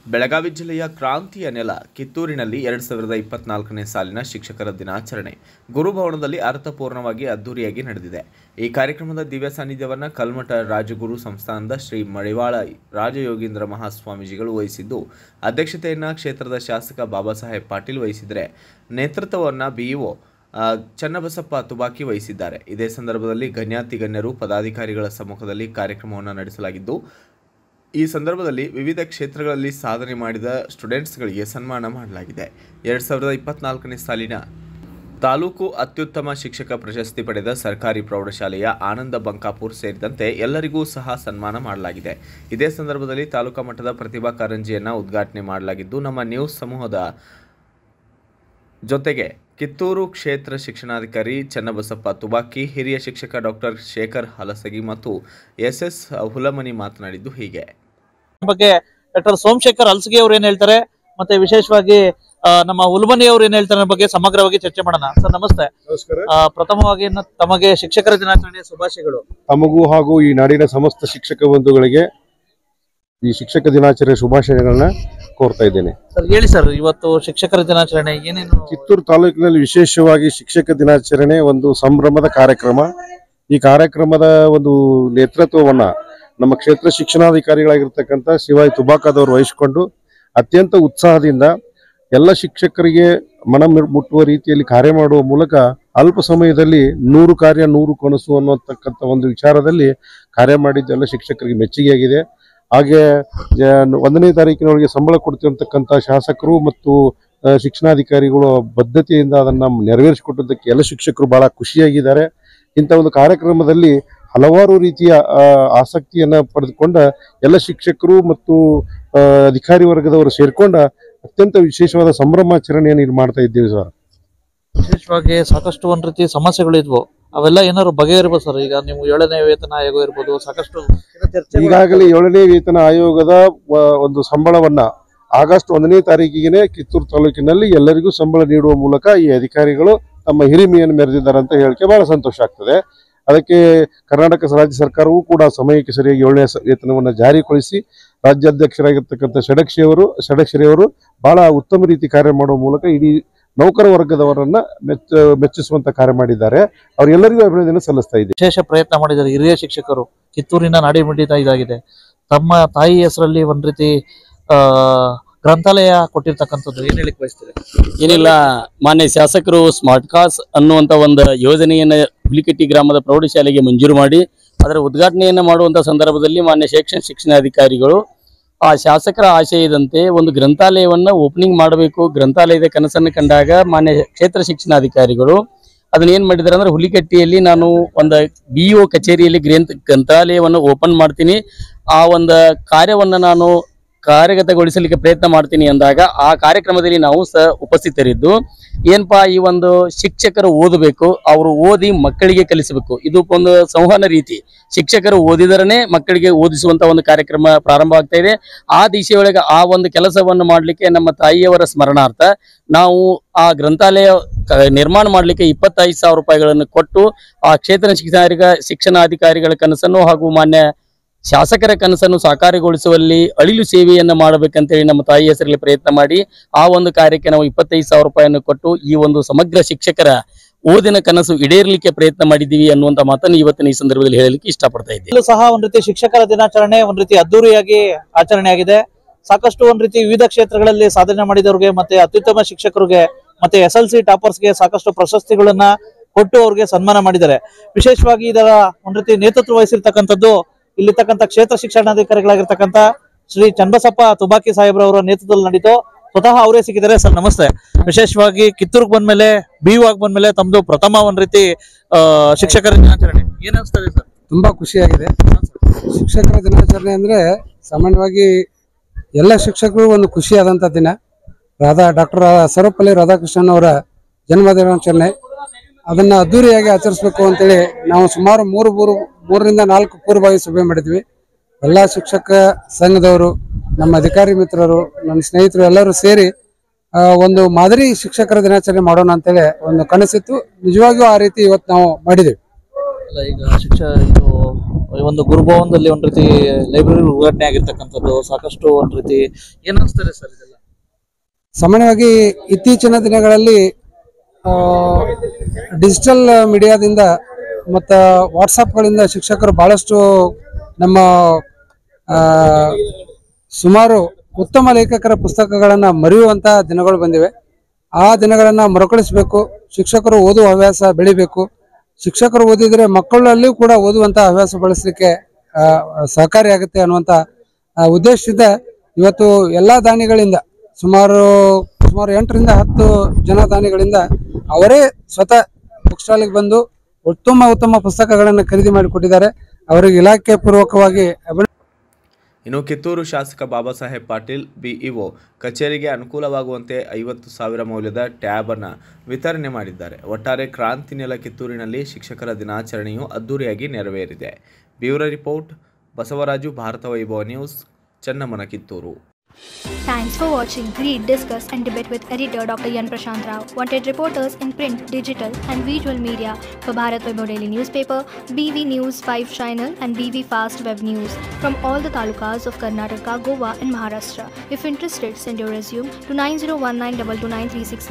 ಬೆಳಗಾವಿ ಜಿಲ್ಲೆಯ ಕ್ರಾಂತಿಯ ನೆಲ ಕಿತ್ತೂರಿನಲ್ಲಿ ಎರಡು ಸಾವಿರದ ಇಪ್ಪತ್ನಾಲ್ಕನೇ ಸಾಲಿನ ಶಿಕ್ಷಕರ ದಿನಾಚರಣೆ ಗುರುಭವನದಲ್ಲಿ ಅರ್ಥಪೂರ್ಣವಾಗಿ ಅದ್ದೂರಿಯಾಗಿ ನಡೆದಿದೆ ಈ ಕಾರ್ಯಕ್ರಮದ ದಿವ್ಯ ಸಾನ್ನಿಧ್ಯವನ್ನು ಕಲ್ಮಠ ರಾಜಗುರು ಸಂಸ್ಥಾನದ ಶ್ರೀ ಮಡಿವಾಳ ರಾಜಯೋಗೀಂದ್ರ ಮಹಾಸ್ವಾಮೀಜಿಗಳು ವಹಿಸಿದ್ದು ಅಧ್ಯಕ್ಷತೆಯನ್ನು ಕ್ಷೇತ್ರದ ಶಾಸಕ ಬಾಬಾ ಸಾಹೇಬ್ ಪಾಟೀಲ್ ವಹಿಸಿದರೆ ನೇತೃತ್ವವನ್ನು ಬಿಇಒ ಆ, ಚನ್ನಬಸಪ್ಪ ತುಬಾಕಿ ವಹಿಸಿದ್ದಾರೆ ಇದೇ ಸಂದರ್ಭದಲ್ಲಿ ಗಣ್ಯಾತಿ ಗಣ್ಯರು ಪದಾಧಿಕಾರಿಗಳ ಸಮ್ಮುಖದಲ್ಲಿ ಕಾರ್ಯಕ್ರಮವನ್ನು ನಡೆಸಲಾಗಿದ್ದು ಈ ಸಂದರ್ಭದಲ್ಲಿ ವಿವಿಧ ಕ್ಷೇತ್ರಗಳಲ್ಲಿ ಸಾಧನೆ ಮಾಡಿದ ಸ್ಟೂಡೆಂಟ್ಸ್ಗಳಿಗೆ ಸನ್ಮಾನ ಮಾಡಲಾಗಿದೆ ಎರಡು ಸಾವಿರದ ಇಪ್ಪತ್ನಾಲ್ಕನೇ ಸಾಲಿನ ತಾಲೂಕು ಅತ್ಯುತ್ತಮ ಶಿಕ್ಷಕ ಪ್ರಶಸ್ತಿ ಪಡೆದ ಸರ್ಕಾರಿ ಪ್ರೌಢಶಾಲೆಯ ಆನಂದ ಬಂಕಾಪುರ್ ಸೇರಿದಂತೆ ಎಲ್ಲರಿಗೂ ಸಹ ಸನ್ಮಾನ ಮಾಡಲಾಗಿದೆ ಇದೇ ಸಂದರ್ಭದಲ್ಲಿ ತಾಲೂಕಾ ಮಟ್ಟದ ಪ್ರತಿಭಾ ಕಾರಂಜಿಯನ್ನು ಉದ್ಘಾಟನೆ ಮಾಡಲಾಗಿದ್ದು ನಮ್ಮ ನ್ಯೂಸ್ ಸಮೂಹದ ಜೊತೆಗೆ ಕಿತ್ತೂರು ಕ್ಷೇತ್ರ ಶಿಕ್ಷಣಾಧಿಕಾರಿ ಚನ್ನಬಸಪ್ಪ ತುಬಾಕಿ ಹಿರಿಯ ಶಿಕ್ಷಕ ಡಾಕ್ಟರ್ ಶೇಖರ್ ಹಲಸಗಿ ಮತ್ತು ಎಸ್ ಎಸ್ ಹುಲಮನಿ ಮಾತನಾಡಿದ್ದು ಹೀಗೆ ಬಗ್ಗೆ ಡಾಕ್ಟರ್ ಸೋಮಶೇಖರ್ ಅಲ್ಸಗಿ ಅವ್ರು ಏನ್ ಹೇಳ್ತಾರೆ ಮತ್ತೆ ವಿಶೇಷವಾಗಿ ಆ, ನಮ್ಮ ಉಲ್ಮನಿ ಅವ್ರು ಏನ್ ಹೇಳ್ತಾರೆ ಅನ್ನೋ ಬಗ್ಗೆ ಸಮಗ್ರವಾಗಿ ಚರ್ಚೆ ಮಾಡೋಣ ಸರ್ ನಮಸ್ತೆ ನಮಸ್ಕಾರ ಆ, ಪ್ರಥಮವಾಗಿ ನ- ತಮಗೆ ಶಿಕ್ಷಕರ ದಿನಾಚರಣೆಯ ಶುಭಾಶಯಗಳು ತಮಗೂ ಹಾಗೂ ಈ ನಾಡಿನ ಸಮಸ್ತ ಶಿಕ್ಷಕ ಬಂಧುಗಳಿಗೆ ಈ ಶಿಕ್ಷಕ ದಿನಾಚರಣೆ ಶುಭಾಶಯಗಳನ್ನ ಕೋರ್ತಾ ಇದ್ದೇನೆ ಸರ್ ಹೇಳಿ ಸರ್ ಇವತ್ತು ಶಿಕ್ಷಕರ ದಿನಾಚರಣೆ ಏನೇನು ಕಿತ್ತೂರು ತಾಲೂಕಿನಲ್ಲಿ ವಿಶೇಷವಾಗಿ ಶಿಕ್ಷಕ ದಿನಾಚರಣೆ ಒಂದು ಸಂಭ್ರಮದ ಕಾರ್ಯಕ್ರಮ ಈ ಕಾರ್ಯಕ್ರಮದ ಒಂದು ನೇತೃತ್ವವನ್ನ ನಮ್ಮ ಕ್ಷೇತ್ರ ಶಿಕ್ಷಣಾಧಿಕಾರಿಗಳಾಗಿರ್ತಕ್ಕಂಥ ಶಿವಾಯಿ ತುಬಾಕದವರು ವಹಿಸಿಕೊಂಡು ಅತ್ಯಂತ ಉತ್ಸಾಹದಿಂದ ಎಲ್ಲ ಶಿಕ್ಷಕರಿಗೆ ಮನ ಮು- ಮುಟ್ಟುವ ರೀತಿಯಲ್ಲಿ ಕಾರ್ಯ ಮಾಡುವ ಮೂಲಕ ಅಲ್ಪ ಸಮಯದಲ್ಲಿ ನೂರು ಕಾರ್ಯ ನೂರು ಕನಸು ಅನ್ನುವಂತಕ್ಕಂಥ ಒಂದು ವಿಚಾರದಲ್ಲಿ ಕಾರ್ಯ ಮಾಡಿದ್ದು ಎಲ್ಲ ಶಿಕ್ಷಕರಿಗೆ ಮೆಚ್ಚುಗೆಯಾಗಿದೆ ಹಾಗೆ ಜ- ಒಂದನೇ ತಾರೀಕಿನೊಳಗೆ ಸಂಬಳ ಕೊಡ್ತಿರ್ತಕ್ಕಂಥ ಶಾಸಕರು ಮತ್ತು ಆ, ಶಿಕ್ಷಣಾಧಿಕಾರಿಗಳು ಬದ್ಧತೆಯಿಂದ ಅದನ್ನ ನೆರವೇರಿಸಿಕೊಟ್ಟದ್ದಕ್ಕೆ ಎಲ್ಲ ಶಿಕ್ಷಕರು ಬಹಳ ಖುಷಿಯಾಗಿದ್ದಾರೆ ಇಂಥ ಒಂದು ಕಾರ್ಯಕ್ರಮದಲ್ಲಿ ಹಲವಾರು ರೀತಿಯ ಆ, ಆಸಕ್ತಿಯನ್ನ ಪಡೆದುಕೊಂಡ ಎಲ್ಲ ಶಿಕ್ಷಕರು ಮತ್ತು ಆ, ಅಧಿಕಾರಿ ವರ್ಗದವರು ಸೇರ್ಕೊಂಡ ಅತ್ಯಂತ ವಿಶೇಷವಾದ ಸಂಭ್ರಮಾಚರಣೆಯನ್ನು ಇಲ್ಲಿ ಮಾಡ್ತಾ ಇದ್ದೇವೆ ಸರ್ ವಿಶೇಷವಾಗಿ ಸಾಕಷ್ಟು ಒಂದ್ ರೀತಿ ಸಮಸ್ಯೆಗಳು ಇದ್ವು ಅವೆಲ್ಲ ಏನಾದ್ರು ಬಗೆಹರಿಬೋದು ಸರ್ ಈಗ ನೀವು ಏಳನೇ ವೇತನ ಆಯೋಗ ಇರ್ಬೋದು ಸಾಕಷ್ಟು ಚರ್ಚೆಗಳು- ಈಗಾಗಲೇ ಏಳನೇ ವೇತನ ಆಯೋಗದ ವ- ಒಂದು ಸಂಬಳವನ್ನ ಆಗಸ್ಟ್ ಒಂದನೇ ತಾರೀಕಿಗೆ ಕಿತ್ತೂರು ತಾಲೂಕಿನಲ್ಲಿ ಎಲ್ಲರಿಗೂ ಸಂಬಳ ನೀಡುವ ಮೂಲಕ ಈ ಅಧಿಕಾರಿಗಳು ತಮ್ಮ ಹಿರಿಮೆಯನ್ನು ಮೆರೆದಿದ್ದಾರೆ ಅಂತ ಹೇಳಿಕೆ ಬಹಳ ಸಂತೋಷ ಆಗ್ತದೆ ಅದಕ್ಕೆ ಕರ್ನಾಟಕ ರಾಜ್ಯ ಸರ್ಕಾರವೂ ಕೂಡ ಸಮಯಕ್ಕೆ ಸರಿಯಾಗಿ ಏಳನೇ ಸ- ವೇತನವನ್ನು ಜಾರಿಗೊಳಿಸಿ ರಾಜ್ಯಾಧ್ಯಕ್ಷರಾಗಿರ್ತಕ್ಕಂಥ ಷಡಕ್ಷಿ ಅವರು ಷಡಕ್ಷರಿ ಅವರು ಬಹಳ ಉತ್ತಮ ರೀತಿ ಕಾರ್ಯ ಮಾಡುವ ಮೂಲಕ ಇಡೀ ನೌಕರ ವರ್ಗದವರನ್ನ ಮೆಚ್ಚ ಮೆಚ್ಚಿಸುವಂತ ಕಾರ್ಯ ಮಾಡಿದ್ದಾರೆ ಅವರೆಲ್ಲರಿಗೂ ಅಭಿನಂದನೆ ಸಲ್ಲಿಸ್ತಾ ಇದ್ದೇನೆ ವಿಶೇಷ ಪ್ರಯತ್ನ ಮಾಡಿದ್ದಾರೆ ಹಿರಿಯ ಶಿಕ್ಷಕರು ಕಿತ್ತೂರಿನ ನಾಡಿ ಮಿಡಿತ ಇದಾಗಿದೆ ತಮ್ಮ ತಾಯಿ ಹೆಸರಲ್ಲಿ ಒಂದ್ ರೀತಿ ಆ ಗ್ರಂಥಾಲಯ ಕೊಟ್ಟಿರ್ತಕ್ಕಂಥದ್ದು ಏನ್ ಹೇಳಿಕ್ ಬಯಸ್ತೀರಿ ಏನಿಲ್ಲ ಮಾನ್ಯ ಶಾಸಕರು ಸ್ಮಾರ್ಟ್ ಕ್ಲಾಸ್ ಅನ್ನುವಂತ ಒಂದು ಯೋಜನೆಯನ್ನ ಹುಲಿಕಟ್ಟಿ ಗ್ರಾಮದ ಪ್ರೌಢಶಾಲೆಗೆ ಮಂಜೂರು ಮಾಡಿ ಅದರ ಉದ್ಘಾಟನೆಯನ್ನ ಮಾಡುವಂತ ಸಂದರ್ಭದಲ್ಲಿ ಮಾನ್ಯ ಶೈಕ್ಷಣಿಕ ಶಿಕ್ಷಣಾಧಿಕಾರಿಗಳು ಆ ಶಾಸಕರ ಆಶಯದಂತೆ ಒಂದು ಗ್ರಂಥಾಲಯವನ್ನ ಓಪನಿಂಗ್ ಮಾಡಬೇಕು ಗ್ರಂಥಾಲಯದ ಕನಸನ್ನು ಕಂಡಾಗ ಮಾನ್ಯ ಕ್ಷೇತ್ರ ಶಿಕ್ಷಣಾಧಿಕಾರಿಗಳು ಅದನ್ನ ಏನ್ ಮಾಡಿದಾರೆ ಅಂದ್ರೆ ಹುಲಿಕಟ್ಟಿಯಲ್ಲಿ ನಾನು ಒಂದು ಬಿ ಒ ಕಚೇರಿಯಲ್ಲಿ ಗ್ರಂಥ ಗ್ರಂಥಾಲಯವನ್ನು ಓಪನ್ ಮಾಡ್ತೀನಿ ಆ ಒಂದು ಕಾರ್ಯವನ್ನ ನಾನು ಕಾರ್ಯಗತಗೊಳಿಸಲಿಕ್ಕೆ ಪ್ರಯತ್ನ ಮಾಡ್ತೀನಿ ಅಂದಾಗ ಆ ಕಾರ್ಯಕ್ರಮದಲ್ಲಿ ನಾವು ಸಹ ಉಪಸ್ಥಿತರಿದ್ದು ಏನಪ್ಪಾ ಈ ಒಂದು ಶಿಕ್ಷಕರು ಓದಬೇಕು ಅವರು ಓದಿ ಮಕ್ಕಳಿಗೆ ಕಲಿಸಬೇಕು ಇದು ಒಂದು ಸಂವಹನ ರೀತಿ ಶಿಕ್ಷಕರು ಓದಿದರನೇ ಮಕ್ಕಳಿಗೆ ಓದಿಸುವಂತ ಒಂದು ಕಾರ್ಯಕ್ರಮ ಪ್ರಾರಂಭ ಆಗ್ತಾ ಇದೆ ಆ ದಿಶೆಯೊಳಗೆ ಆ ಒಂದು ಕೆಲಸವನ್ನು ಮಾಡಲಿಕ್ಕೆ ನಮ್ಮ ತಾಯಿಯವರ ಸ್ಮರಣಾರ್ಥ ನಾವು ಆ ಗ್ರಂಥಾಲಯ ಕ- ನಿರ್ಮಾಣ ಮಾಡಲಿಕ್ಕೆ ಇಪ್ಪತ್ತೈದು ಸಾವಿರ ರೂಪಾಯಿಗಳನ್ನು ಕೊಟ್ಟು ಆ ಕ್ಷೇತ್ರ ಶಿಕ್ಷಣ ಶಿಕ್ಷಣಾಧಿಕಾರಿಗಳ ಕನಸನ್ನು ಹಾಗೂ ಮಾನ್ಯ ಶಾಸಕರ ಕನಸನ್ನು ಸಾಕಾರಗೊಳಿಸುವಲ್ಲಿ ಅಳಿಲು ಸೇವೆಯನ್ನ ಮಾಡಬೇಕಂತೇಳಿ ನಮ್ಮ ತಾಯಿ ಹೆಸರಲ್ಲಿ ಪ್ರಯತ್ನ ಮಾಡಿ ಆ ಒಂದು ಕಾರ್ಯಕ್ಕೆ ನಾವು ಇಪ್ಪತ್ತೈದು ಸಾವಿರ ರೂಪಾಯಿಯನ್ನು ಕೊಟ್ಟು ಈ ಒಂದು ಸಮಗ್ರ ಶಿಕ್ಷಕರ ಓದಿನ ಕನಸು ಈಡೇರಲಿಕ್ಕೆ ಪ್ರಯತ್ನ ಮಾಡಿದ್ದೀವಿ ಅನ್ನುವಂತ ಮಾತನ್ನು ಇವತ್ತಿನ ಈ ಸಂದರ್ಭದಲ್ಲಿ ಹೇಳಲಿಕ್ಕೆ ಇಷ್ಟಪಡ್ತಾ ಇದ್ದೀನಿ ಇಲ್ಲೂ ಸಹ ಒಂದ್ ರೀತಿ ಶಿಕ್ಷಕರ ದಿನಾಚರಣೆ ಒಂದ್ ರೀತಿ ಅದ್ದೂರಿಯಾಗಿ ಆಚರಣೆ ಆಗಿದೆ ಸಾಕಷ್ಟು ಒಂದ್ ರೀತಿ ವಿವಿಧ ಕ್ಷೇತ್ರಗಳಲ್ಲಿ ಸಾಧನೆ ಮಾಡಿದವ್ರಿಗೆ ಮತ್ತೆ ಅತ್ಯುತ್ತಮ ಶಿಕ್ಷಕರಿಗೆ ಮತ್ತೆ ಎಸ್ ಎಲ್ ಸಿ ಟಾಪರ್ಸ್ಗೆ ಸಾಕಷ್ಟು ಪ್ರಶಸ್ತಿಗಳನ್ನ ಕೊಟ್ಟು ಅವ್ರಿಗೆ ಸನ್ಮಾನ ಮಾಡಿದ್ದಾರೆ ವಿಶೇಷವಾಗಿ ಇದರ ಒಂದ್ ರೀತಿ ನೇತೃತ್ವ ವಹಿಸಿರ್ತಕ್ಕಂಥದ್ದು ಇಲ್ಲಿರ್ತಕ್ಕಂಥ ಕ್ಷೇತ್ರ ಶಿಕ್ಷಣಾಧಿಕಾರಿಗಳಾಗಿರ್ತಕ್ಕಂಥ ಶ್ರೀ ಚನ್ನಬಸಪ್ಪ ತುಬಾಕಿ ಸಾಹೇಬ್ರವರ ನೇತೃತ್ವದಲ್ಲಿ ನಡೀತು ಸ್ವತಃ ಅವರೇ ಸಿಕ್ಕಿದ್ದಾರೆ ಸರ್ ನಮಸ್ತೆ ವಿಶೇಷವಾಗಿ ಕಿತ್ತೂರ್ಗ್ ಬಂದ್ಮೇಲೆ ಬಿ ಯು ಆಗಿ ಬಂದ್ಮೇಲೆ ತಮ್ದು ಪ್ರಥಮ ಒಂದ್ ರೀತಿ ಆ, ಶಿಕ್ಷಕರ ದಿನಾಚರಣೆ ಏನ್ ಅನ್ಸ್ತದೆ ಸರ್ ತುಂಬಾ ಖುಷಿಯಾಗಿದೆ ಶಿಕ್ಷಕರ ದಿನಾಚರಣೆ ಅಂದ್ರೆ ಸಾಮಾನ್ಯವಾಗಿ ಎಲ್ಲ ಶಿಕ್ಷಕರು ಒಂದು ಖುಷಿಯಾದಂಥ ದಿನ ರಾಧಾ ಡಾಕ್ಟರ್ ಸರ್ವಪಲ್ಲಿ ರಾಧಾಕೃಷ್ಣನ್ ಅವರ ಜನ್ಮ ದಿನಾಚರಣೆ ಅದನ್ನ ಅದ್ದೂರಿಯಾಗಿ ಆಚರಿಸಬೇಕು ಅಂತೇಳಿ ನಾವು ಸುಮಾರು ಮೂರು ಮೂರು ಮೂರರಿಂದ ನಾಲ್ಕು ಪೂರ್ವಭಾವಿ ಸಭೆ ಮಾಡಿದ್ವಿ ಎಲ್ಲ ಶಿಕ್ಷಕ ಸಂಘದವರು ನಮ್ಮ ಅಧಿಕಾರಿ ಮಿತ್ರರು ನನ್ನ ಸ್ನೇಹಿತರು ಎಲ್ಲರೂ ಸೇರಿ ಆ, ಒಂದು ಮಾದರಿ ಶಿಕ್ಷಕರ ದಿನಾಚರಣೆ ಮಾಡೋಣ ಅಂತೇಳಿ ಒಂದು ಕನಸಿತ್ತು ನಿಜವಾಗಿಯೂ ಆ ರೀತಿ ಇವತ್ತು ನಾವು ಮಾಡಿದ್ದೀವಿ ಅಲ್ಲ ಈಗ ಶಿಕ್ಷ ಇದು ಈ ಒಂದು ಗುರುಭವನದಲ್ಲಿ ಒಂದ್ ರೀತಿ ಲೈಬ್ರರಿ ಉದ್ಘಾಟನೆ ಆಗಿರ್ತಕ್ಕಂಥದ್ದು ಸಾಕಷ್ಟು ಒಂದ್ ರೀತಿ ಏನ್ ಅನ್ಸ್ತಾರೆ ಸರ್ ಇದೆಲ್ಲ ಸಾಮಾನ್ಯವಾಗಿ ಇತ್ತೀಚಿನ ದಿನಗಳಲ್ಲಿ ಡಿಜಿಟಲ್ ಮೀಡಿಯಾದಿಂದ ಮತ್ತು ವಾಟ್ಸಪ್ಗಳಿಂದ ಶಿಕ್ಷಕರು ಬಹಳಷ್ಟು ನಮ್ಮ ಆ, ಸುಮಾರು ಉತ್ತಮ ಲೇಖಕರ ಪುಸ್ತಕಗಳನ್ನು ಮರೆಯುವಂಥ ದಿನಗಳು ಬಂದಿವೆ ಆ ದಿನಗಳನ್ನು ಮರುಕಳಿಸಬೇಕು ಶಿಕ್ಷಕರು ಓದುವ ಹವ್ಯಾಸ ಬೆಳಿಬೇಕು ಶಿಕ್ಷಕರು ಓದಿದ್ರೆ ಮಕ್ಕಳಲ್ಲಿಯೂ ಕೂಡ ಓದುವಂಥ ಹವ್ಯಾಸ ಬೆಳೆಸಲಿಕ್ಕೆ ಆ, ಸಹಕಾರಿಯಾಗುತ್ತೆ ಅನ್ನುವಂಥ ಆ, ಉದ್ದೇಶದಿಂದ ಇವತ್ತು ಎಲ್ಲ ದಾನಿಗಳಿಂದ ಸುಮಾರು ಸುಮಾರು ಎಂಟರಿಂದ ಹತ್ತು ಜನ ದಾನಿಗಳಿಂದ ಅವರೇ ಸ್ವತಃ ಬುಕ್ ಸ್ಟಾಲಿಗೆ ಬಂದು ಉತ್ತಮ ಉತ್ತಮ ಪುಸ್ತಕಗಳನ್ನು ಖರೀದಿ ಮಾಡಿ ಕೊಟ್ಟಿದ್ದಾರೆ ಅವರಿಗೆ ಇಲಾಖೆ ಪೂರ್ವಕವಾಗಿ ಅಭಿನಂದನೆ ಇನ್ನು ಕಿತ್ತೂರು ಶಾಸಕ ಬಾಬಾ ಸಾಹೇಬ್ ಪಾಟೀಲ್ ಬಿಇಒ ಕಚೇರಿಗೆ ಅನುಕೂಲವಾಗುವಂತೆ ಐವತ್ತು ಸಾವಿರ ಮೌಲ್ಯದ ಟ್ಯಾಬ್ ಅನ್ನು ವಿತರಣೆ ಮಾಡಿದ್ದಾರೆ ಒಟ್ಟಾರೆ ಕ್ರಾಂತಿ ನೆಲ ಕಿತ್ತೂರಿನಲ್ಲಿ ಶಿಕ್ಷಕರ ದಿನಾಚರಣೆಯು ಅದ್ದೂರಿಯಾಗಿ ನೆರವೇರಿದೆ bureau report Basavaraju Bharata Vaibhava news ಚನ್ನಮ್ಮನ Kittur Thanks for watching. Read, discuss, and debate with editor Dr. Yan Prashant Rao. Wanted reporters in print, digital, and visual media for Bharat Vaibhav Daily Newspaper, BV News 5 Channel, and BV Fast Web News from all the talukas of Karnataka, Goa, and Maharashtra. If interested, send your resume to 9019229369